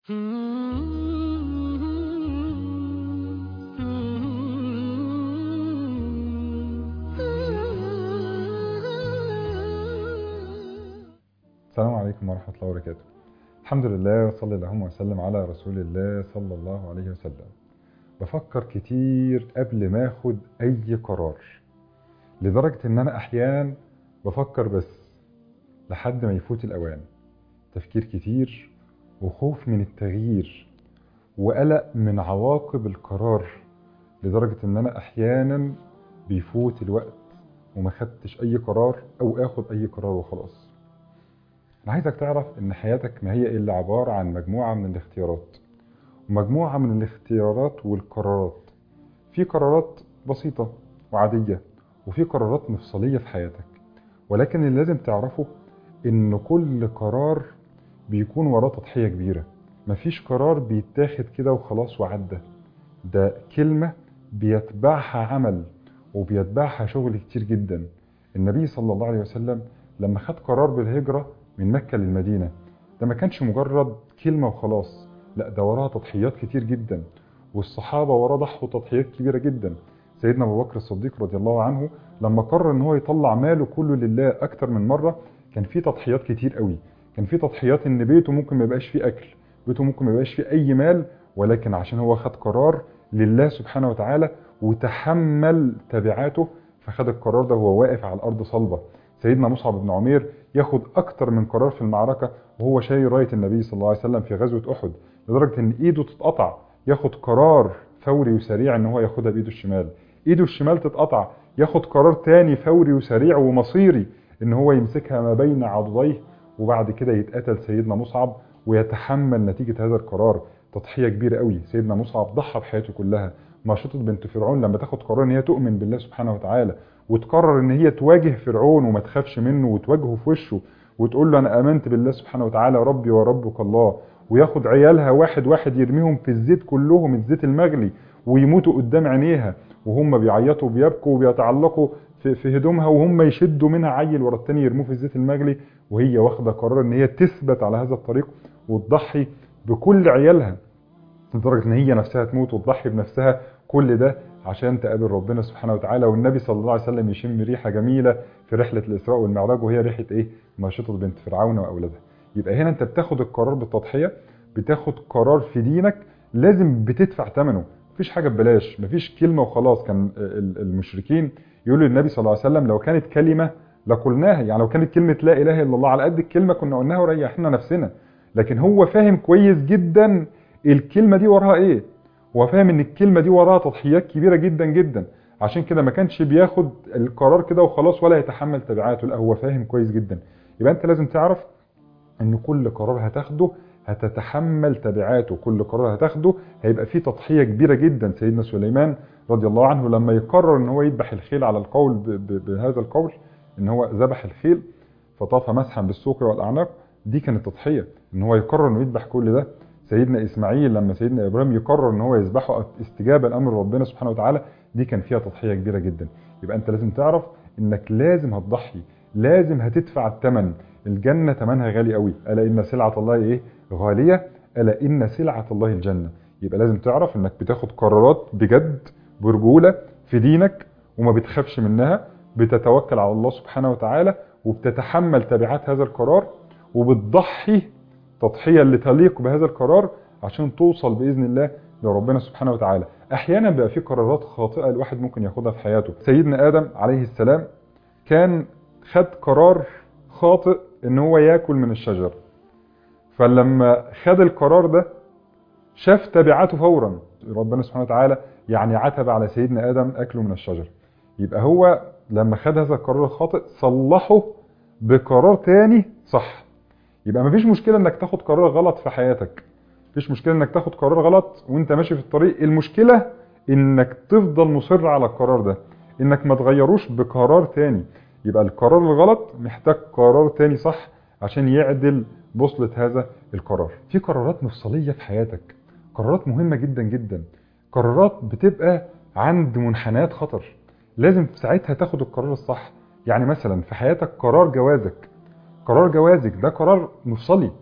السلام عليكم ورحمة الله وبركاته الحمد لله وصلى اللهم وسلم على رسول الله صلى الله عليه وسلم بفكر كتير قبل ما اخد اي قرار لدرجة ان انا احيانا بفكر بس لحد ما يفوت الاوان تفكير كتير وخوف من التغيير وقلق من عواقب القرار لدرجة ان انا احيانا بيفوت الوقت وما خدتش اي قرار او اخد اي قرار وخلاص انا عايزك تعرف ان حياتك ما هي الا عبارة عن مجموعة من الاختيارات ومجموعة من الاختيارات والقرارات في قرارات بسيطة وعادية وفي قرارات مفصلية في حياتك ولكن اللي لازم تعرفه ان كل قرار بيكون وراه تضحية كبيرة مفيش قرار بيتاخد كده وخلاص وعدى ده كلمة بيتبعها عمل وبيتبعها شغل كتير جدا النبي صلى الله عليه وسلم لما خد قرار بالهجرة من مكة للمدينة ده ما كانش مجرد كلمة وخلاص لا ده وراها تضحيات كتير جدا والصحابة وراه ضحوا تضحيات كبيرة جدا سيدنا أبو بكر الصديق رضي الله عنه لما قرر ان هو يطلع ماله كله لله أكتر من مرة كان في تضحيات كتير قوي كان في تضحيات ان بيته ممكن ما يبقاش فيه أكل بيته ممكن ما يبقاش فيه أي مال ولكن عشان هو خد قرار لله سبحانه وتعالى وتحمل تبعاته فخد القرار ده وهو واقف على الأرض صلبة سيدنا مصعب بن عمير ياخد اكتر من قرار في المعركة وهو شايل راية النبي صلى الله عليه وسلم في غزوة احد لدرجة ان ايده تتقطع ياخد قرار فوري وسريع ان هو ياخدها بايده الشمال ايده الشمال تتقطع ياخد قرار تاني فوري وسريع ومصيري ان هو يمسكها ما بين عضديه وبعد كده يتقتل سيدنا مصعب ويتحمل نتيجة هذا القرار تضحية كبيرة قوي سيدنا مصعب ضحى بحياته كلها ماشطة بنت فرعون لما تاخد قرار ان هي تؤمن بالله سبحانه وتعالى وتقرر ان هي تواجه فرعون وما تخافش منه وتواجهه في وشه وتقول له انا امنت بالله سبحانه وتعالى ربي وربك الله وياخد عيالها واحد واحد يرميهم في الزيت كلهم الزيت المغلي ويموتوا قدام عينيها وهم بيعيطوا وبيبكوا وبيتعلقوا في, في هدومها وهم يشدوا منها عيل ورا التاني يرموه في الزيت المغلي وهي واخده قرار ان هي تثبت على هذا الطريق وتضحي بكل عيالها لدرجه ان هي نفسها تموت وتضحي بنفسها كل ده عشان تقابل ربنا سبحانه وتعالى والنبي صلى الله عليه وسلم يشم ريحه جميله في رحله الاسراء والمعراج وهي ريحه ايه؟ ماشطه بنت فرعون واولادها. يبقى هنا انت بتاخد القرار بالتضحيه بتاخد قرار في دينك لازم بتدفع ثمنه مفيش حاجه ببلاش مفيش كلمه وخلاص كان المشركين يقولوا للنبي صلى الله عليه وسلم لو كانت كلمه لقلناها يعني لو كانت كلمه لا اله الا الله على قد الكلمه كنا قلناها وريحنا نفسنا لكن هو فاهم كويس جدا الكلمه دي وراها ايه هو فاهم ان الكلمه دي وراها تضحيات كبيره جدا جدا عشان كده ما كانش بياخد القرار كده وخلاص ولا يتحمل تبعاته لا هو فاهم كويس جدا يبقى انت لازم تعرف ان كل قرار هتاخده هتتحمل تبعاته كل قرار هتاخده هيبقى فيه تضحيه كبيره جدا سيدنا سليمان رضي الله عنه لما يقرر ان هو يذبح الخيل على القول بهذا القول ان هو ذبح الخيل فطاف مسحا بالسوق والاعناق دي كانت تضحيه ان هو يقرر انه يذبح كل ده سيدنا اسماعيل لما سيدنا ابراهيم يقرر ان هو يذبحه استجابه لامر ربنا سبحانه وتعالى دي كان فيها تضحيه كبيره جدا يبقى انت لازم تعرف انك لازم هتضحي لازم هتدفع الثمن الجنه ثمنها غالي قوي الا ان سلعه الله ايه غاليه الا ان سلعه الله الجنه يبقى لازم تعرف انك بتاخد قرارات بجد برجوله في دينك وما بتخافش منها بتتوكل على الله سبحانه وتعالى وبتتحمل تبعات هذا القرار وبتضحي تضحية اللي تليق بهذا القرار عشان توصل بإذن الله لربنا سبحانه وتعالى أحيانا بيبقى في قرارات خاطئة الواحد ممكن ياخدها في حياته سيدنا آدم عليه السلام كان خد قرار خاطئ ان هو ياكل من الشجر فلما خد القرار ده شاف تبعاته فورا ربنا سبحانه وتعالى يعني عتب على سيدنا آدم أكله من الشجر يبقى هو لما خد هذا القرار الخاطئ صلحه بقرار تاني صح يبقى مفيش مشكله انك تاخد قرار غلط في حياتك مفيش مشكله انك تاخد قرار غلط وانت ماشي في الطريق المشكله انك تفضل مصر على القرار ده انك ما تغيروش بقرار تاني يبقى القرار الغلط محتاج قرار تاني صح عشان يعدل بوصلة هذا القرار في قرارات مفصلية في حياتك قرارات مهمة جدا جدا قرارات بتبقى عند منحنيات خطر لازم في ساعتها تاخد القرار الصح يعني مثلا في حياتك قرار جوازك قرار جوازك ده قرار مفصلي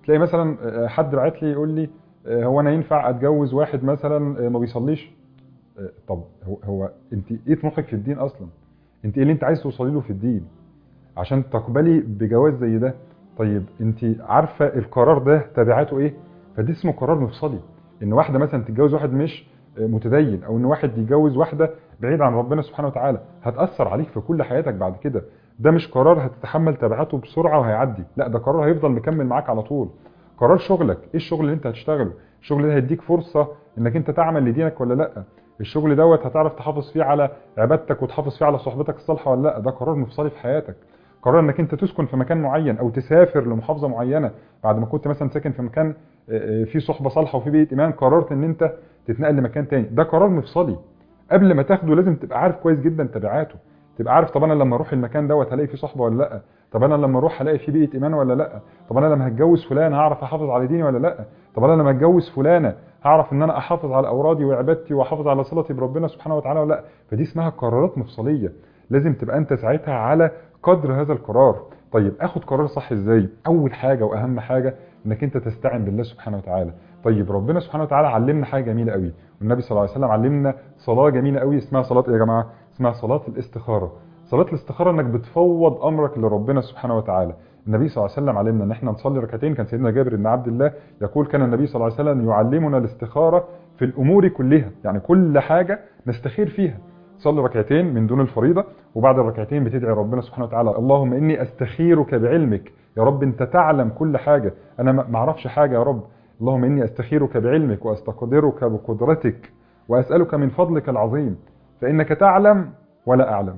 تلاقي مثلا آه، حد بعت لي يقول لي آه، هو انا ينفع اتجوز واحد مثلا آه، ما بيصليش آه، طب هو, هو انت ايه طموحك في الدين اصلا انت ايه اللي انت عايز توصلي له في الدين عشان تقبلي بجواز زي ده طيب انت عارفه القرار ده تبعاته ايه فده اسمه قرار مفصلي ان واحده مثلا تتجوز واحد مش متدين او ان واحد يتجوز واحده بعيد عن ربنا سبحانه وتعالى هتاثر عليك في كل حياتك بعد كده ده مش قرار هتتحمل تبعاته بسرعه وهيعدي لا ده قرار هيفضل مكمل معاك على طول قرار شغلك ايه الشغل اللي انت هتشتغله الشغل ده هيديك فرصه انك انت تعمل لدينك ولا لا الشغل دوت هتعرف تحافظ فيه على عبادتك وتحافظ فيه على صحبتك الصالحه ولا لا ده قرار مفصلي في حياتك قرار انك انت تسكن في مكان معين او تسافر لمحافظه معينه بعد ما كنت مثلا ساكن في مكان آه، آه، فيه صحبه صالحه وفيه بيئه ايمان قررت ان انت تتنقل لمكان تاني ده قرار مفصلي قبل ما تاخده لازم تبقى عارف كويس جدا تبعاته تبقى عارف طب انا لما اروح المكان دوت هلاقي فيه صحبه ولا لا طب انا لما اروح هلاقي فيه بيئه ايمان ولا لا طب انا لما هتجوز فلان هعرف احافظ على ديني ولا لا طب انا لما اتجوز فلانه هعرف ان انا احافظ على اورادي وعبادتي واحافظ على صلتي بربنا سبحانه وتعالى ولا لا فدي اسمها قرارات مفصليه لازم تبقى انت ساعتها على قدر هذا القرار طيب اخد قرار صح ازاي اول حاجه واهم حاجه انك انت تستعن بالله سبحانه وتعالى طيب ربنا سبحانه وتعالى علمنا حاجه جميله قوي والنبي صلى الله عليه وسلم علمنا صلاه جميله قوي اسمها صلاه ايه يا جماعه اسمها صلاه الاستخاره صلاه الاستخاره انك بتفوض امرك لربنا سبحانه وتعالى النبي صلى الله عليه وسلم علمنا ان احنا نصلي ركعتين كان سيدنا جابر بن عبد الله يقول كان النبي صلى الله عليه وسلم يعلمنا الاستخاره في الامور كلها يعني كل حاجه نستخير فيها صلي ركعتين من دون الفريضه وبعد الركعتين بتدعي ربنا سبحانه وتعالى اللهم اني استخيرك بعلمك يا رب انت تعلم كل حاجه انا ما ما اعرفش حاجه يا رب اللهم اني استخيرك بعلمك واستقدرك بقدرتك واسالك من فضلك العظيم فانك تعلم ولا اعلم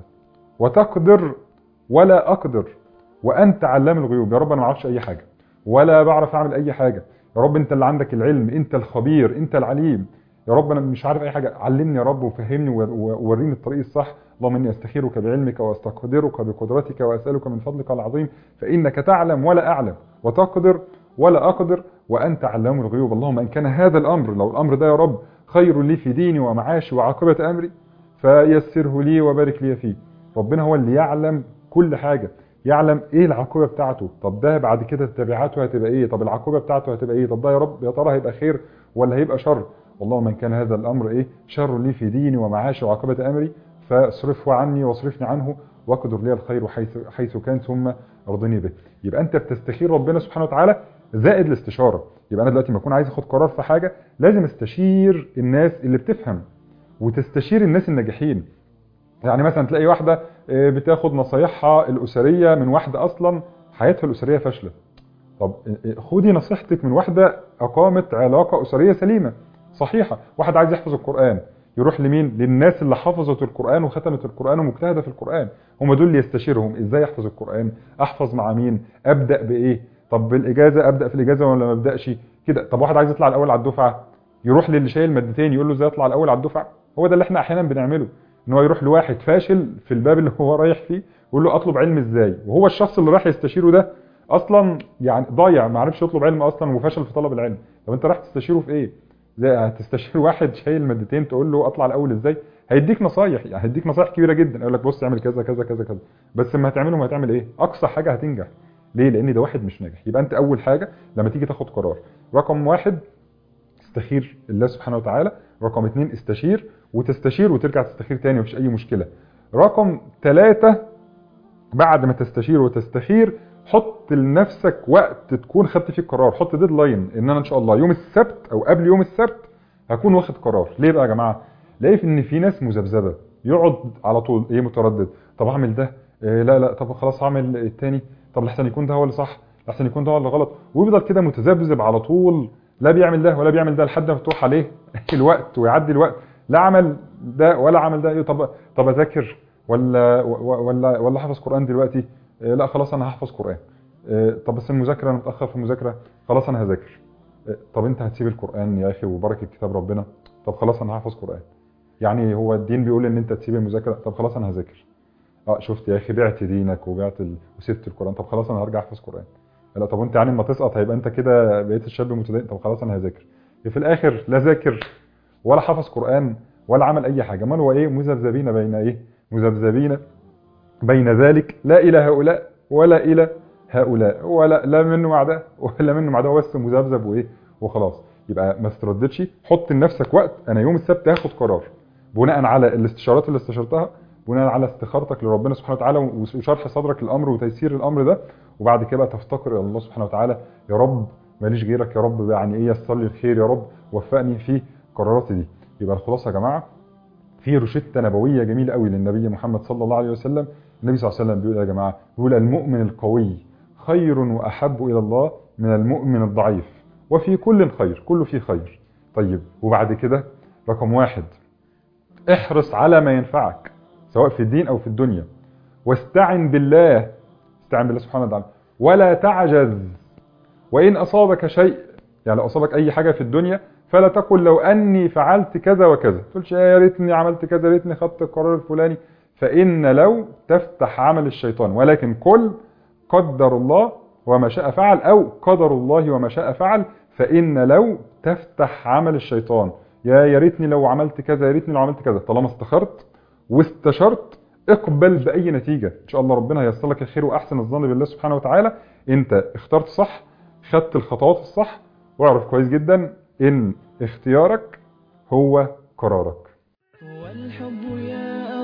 وتقدر ولا اقدر وانت علام الغيوب يا رب انا ما اعرفش اي حاجه ولا بعرف اعمل اي حاجه يا رب انت اللي عندك العلم انت الخبير انت العليم يا رب انا مش عارف اي حاجه علمني يا رب وفهمني و- و- ووريني الطريق الصح اللهم اني استخيرك بعلمك واستقدرك بقدرتك واسالك من فضلك العظيم فانك تعلم ولا اعلم وتقدر ولا اقدر وانت علام الغيوب اللهم ان كان هذا الامر لو الامر ده يا رب خير لي في ديني ومعاشي وعاقبه امري فيسره لي وبارك لي فيه ربنا هو اللي يعلم كل حاجه يعلم ايه العقوبه بتاعته طب ده بعد كده تبعاته هتبقى ايه طب العقوبه بتاعته هتبقى ايه طب ده يا رب يا ترى هيبقى خير ولا هيبقى شر والله من كان هذا الامر ايه شر لي في ديني ومعاشي وعاقبه امري فاصرفه عني واصرفني عنه واقدر لي الخير حيث حيث كان ثم ارضني به يبقى انت بتستخير ربنا سبحانه وتعالى زائد الاستشاره يبقى انا دلوقتي لما اكون عايز اخد قرار في حاجه لازم استشير الناس اللي بتفهم وتستشير الناس الناجحين يعني مثلا تلاقي واحده آه، بتاخد نصايحها الاسريه من واحده اصلا حياتها الاسريه فاشله طب آه، آه، خدي نصيحتك من واحده اقامت علاقه اسريه سليمه صحيحه واحد عايز يحفظ القران يروح لمين للناس اللي حفظت القران وختمت القران ومجتهده في القران هم دول اللي يستشيرهم ازاي احفظ القران احفظ مع مين ابدا بايه طب بالاجازه ابدا في الاجازه ولا ما ابداش كده طب واحد عايز يطلع الاول على الدفعه يروح للي شايل مادتين يقول له ازاي اطلع الاول على الدفعه هو ده اللي احنا احيانا بنعمله ان هو يروح لواحد فاشل في الباب اللي هو رايح فيه يقول له اطلب علم ازاي وهو الشخص اللي راح يستشيره ده اصلا يعني ضايع ما عرفش يطلب علم اصلا وفشل في طلب العلم طب انت رايح تستشيره في ايه زي هتستشير واحد شايل مادتين تقول له اطلع الاول ازاي هيديك نصايح يعني هيديك نصايح كبيره جدا يقول لك بص اعمل كذا كذا كذا كذا بس لما هتعمله هتعمل ايه اقصى حاجه هتنجح ليه لان ده واحد مش ناجح يبقى انت اول حاجه لما تيجي تاخد قرار رقم واحد استخير الله سبحانه وتعالى رقم اتنين استشير وتستشير وترجع تستخير تاني مفيش اي مشكله رقم ثلاثة بعد ما تستشير وتستخير حط لنفسك وقت تكون خدت فيه القرار حط ديدلاين ان انا ان شاء الله يوم السبت او قبل يوم السبت هكون واخد قرار ليه بقى يا جماعه لقيت ان في ناس مذبذبه يقعد على طول ايه متردد طب اعمل ده إيه لا لا طب خلاص هعمل التاني طب لحسن يكون ده هو اللي صح لحسن يكون ده هو اللي غلط ويفضل كده متذبذب على طول لا بيعمل ده ولا بيعمل ده لحد ما تروح عليه الوقت ويعدي الوقت لا عمل ده ولا عمل ده إيه طب طب اذاكر ولا ولا ولا احفظ قران دلوقتي إيه لا خلاص انا هحفظ قران إيه طب بس المذاكره انا متاخر في المذاكره خلاص انا هذاكر إيه طب انت هتسيب القران يا اخي وبركه كتاب ربنا طب خلاص انا هحفظ قران يعني هو الدين بيقول ان انت تسيب المذاكره طب خلاص انا هذاكر اه شفت يا اخي بعت دينك وبعت ال... وسبت القران طب خلاص انا هرجع احفظ قران لا طب انت يعني اما تسقط هيبقى انت كده بقيت الشاب متدين طب خلاص انا هذاكر في الاخر لا ذاكر ولا حفظ قران ولا عمل اي حاجه امال هو ايه مذبذبين بين ايه مذبذبين بين ذلك لا الى هؤلاء ولا الى هؤلاء ولا لا منه مع ده ولا منه مع ده هو بس مذبذب وايه وخلاص يبقى ما ترددش حط لنفسك وقت انا يوم السبت هاخد قرار بناء على الاستشارات اللي استشرتها بناء على استخارتك لربنا سبحانه وتعالى وشرح صدرك للامر وتيسير الامر ده وبعد كده بقى تفتقر الى الله سبحانه وتعالى يا رب ماليش غيرك يا رب يعني ايه يسر لي الخير يا رب وفقني في قراراتي دي يبقى الخلاصه يا جماعه في روشته نبويه جميله قوي للنبي محمد صلى الله عليه وسلم النبي صلى الله عليه وسلم بيقول يا جماعه بيقول المؤمن القوي خير واحب الى الله من المؤمن الضعيف وفي كل خير كله فيه خير طيب وبعد كده رقم واحد احرص على ما ينفعك سواء في الدين او في الدنيا واستعن بالله استعن بالله سبحانه وتعالى ولا تعجز وان اصابك شيء يعني لو اصابك اي حاجه في الدنيا فلا تقل لو اني فعلت كذا وكذا تقولش يا ريتني عملت كذا يا ريتني خدت القرار الفلاني فان لو تفتح عمل الشيطان ولكن قل قدر الله وما شاء فعل او قدر الله وما شاء فعل فان لو تفتح عمل الشيطان يا يا ريتني لو عملت كذا يا ريتني لو عملت كذا طالما استخرت واستشرت اقبل باي نتيجه ان شاء الله ربنا هييسر لك الخير واحسن الظن بالله سبحانه وتعالى انت اخترت صح خدت الخطوات الصح واعرف كويس جدا ان اختيارك هو قرارك والحب يا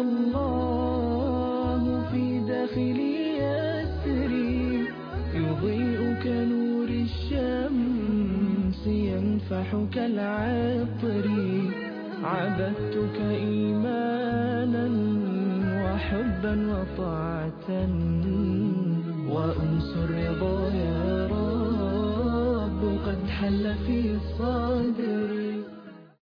الله في داخلي يسري يضيء كنور الشمس ينفح كالعطر عبدتك إيمانا وحبا وطاعة وأنس الرضا يا رب قد حل في صدري